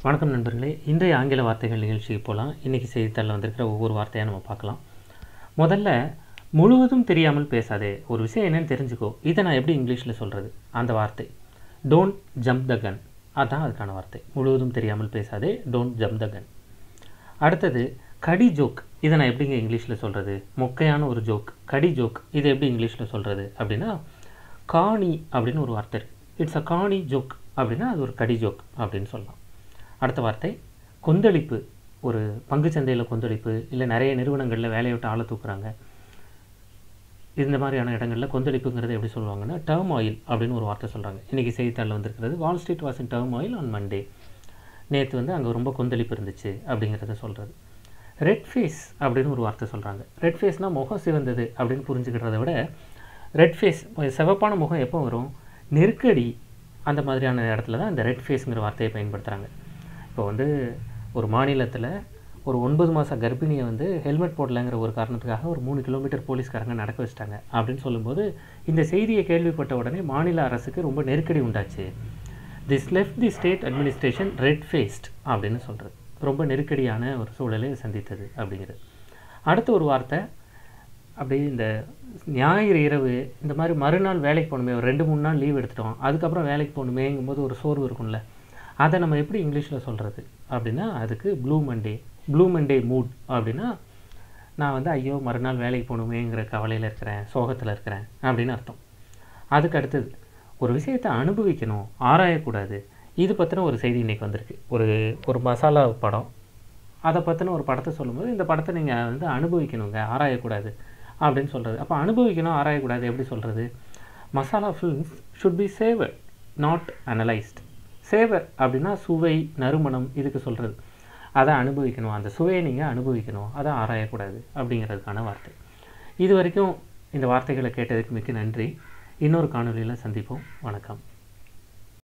வணக்கம் நண்பர்களே இன்றைய ஆங்கில வார்த்தைகள் நிகழ்ச்சிக்கு போகலாம் இன்றைக்கி செய்தித்தாளில் வந்திருக்கிற ஒவ்வொரு வார்த்தையாக நம்ம பார்க்கலாம் முதல்ல முழுவதும் தெரியாமல் பேசாதே ஒரு விஷயம் என்னன்னு தெரிஞ்சுக்கோ இதை நான் எப்படி இங்கிலீஷில் சொல்கிறது அந்த வார்த்தை டோன்ட் ஜம்ப் த கன் அதான் அதுக்கான வார்த்தை முழுவதும் தெரியாமல் பேசாதே டோன்ட் ஜம்ப் த கன் அடுத்தது கடி ஜோக் இதை நான் எப்படிங்க இங்கிலீஷில் சொல்கிறது மொக்கையான ஒரு ஜோக் கடி ஜோக் இதை எப்படி இங்கிலீஷில் சொல்கிறது அப்படின்னா காணி அப்படின்னு ஒரு வார்த்தை இருக்குது இட்ஸ் அ காணி ஜோக் அப்படின்னா அது ஒரு கடி ஜோக் அப்படின்னு சொல்லலாம் அடுத்த வார்த்தை கொந்தளிப்பு ஒரு பங்குச்சந்தையில் கொந்தளிப்பு இல்லை நிறைய நிறுவனங்களில் வேலையை விட்டு ஆளை தூக்குறாங்க இந்த மாதிரியான இடங்களில் கொந்தளிப்புங்கிறது எப்படி சொல்லுவாங்கன்னா டேர்ம் ஆயில் அப்படின்னு ஒரு வார்த்தை சொல்கிறாங்க இன்றைக்கி செய்தித்தாளில் வந்திருக்கிறது Wall Street was in turmoil on Monday நேற்று வந்து அங்கே ரொம்ப கொந்தளிப்பு இருந்துச்சு அப்படிங்கிறத சொல்கிறது ரெட் ஃபேஸ் அப்படின்னு ஒரு வார்த்தை சொல்கிறாங்க ரெட் ஃபேஸ்னால் முகம் சிவந்தது அப்படின்னு புரிஞ்சுக்கிறத விட ரெட் ஃபேஸ் சிவப்பான முகம் எப்போ வரும் நெருக்கடி அந்த மாதிரியான இடத்துல தான் இந்த ரெட் ஃபேஸுங்கிற வார்த்தையை பயன்படுத்துகிறாங்க இப்போ வந்து ஒரு மாநிலத்தில் ஒரு ஒன்பது மாத கர்ப்பிணியை வந்து ஹெல்மெட் போடலைங்கிற ஒரு காரணத்துக்காக ஒரு மூணு கிலோமீட்டர் போலீஸ்காரங்க நடக்க வச்சிட்டாங்க அப்படின்னு சொல்லும்போது இந்த செய்தியை கேள்விப்பட்ட உடனே மாநில அரசுக்கு ரொம்ப நெருக்கடி உண்டாச்சு this left the state administration red faced அப்படின்னு சொல்கிறது ரொம்ப நெருக்கடியான ஒரு சூழலை சந்தித்தது அப்படிங்கிறது அடுத்த ஒரு வார்த்தை அப்படியே இந்த ஞாயிறு இரவு இந்த மாதிரி மறுநாள் வேலைக்கு போகணுமே ஒரு ரெண்டு மூணு நாள் லீவ் எடுத்துட்டோம் அதுக்கப்புறம் வேலைக்கு போகணுமேங்கும்போது ஒரு சோர்வு இருக்கும்ல அதை நம்ம எப்படி இங்கிலீஷில் சொல்கிறது அப்படின்னா அதுக்கு blue Monday blue Monday mood அப்படின்னா நான் வந்து ஐயோ மறுநாள் வேலைக்கு போகணுமேங்கிற கவலையில் இருக்கிறேன் சோகத்தில் இருக்கிறேன் அப்படின்னு அர்த்தம் அதுக்கு அடுத்தது ஒரு விஷயத்தை அனுபவிக்கணும் ஆராயக்கூடாது இது பற்றின ஒரு செய்தி இன்றைக்கி வந்திருக்கு ஒரு ஒரு மசாலா படம் அதை பற்றின ஒரு படத்தை சொல்லும்போது இந்த படத்தை நீங்கள் வந்து அனுபவிக்கணுங்க ஆராயக்கூடாது அப்படின்னு சொல்கிறது அப்போ அனுபவிக்கணும் ஆராயக்கூடாது எப்படி சொல்கிறது masala films should be savoured not analysed savour அப்படின்னா சுவை நறுமணம் இதுக்கு சொல்கிறது அதை அனுபவிக்கணும் அந்த சுவையை நீங்கள் அனுபவிக்கணும் அதை ஆராயக்கூடாது அப்படிங்கிறதுக்கான வார்த்தை இது வரைக்கும் இந்த வார்த்தைகளை கேட்டதுக்கு மிக்க நன்றி இன்னொரு காணொலியில் சந்திப்போம் வணக்கம்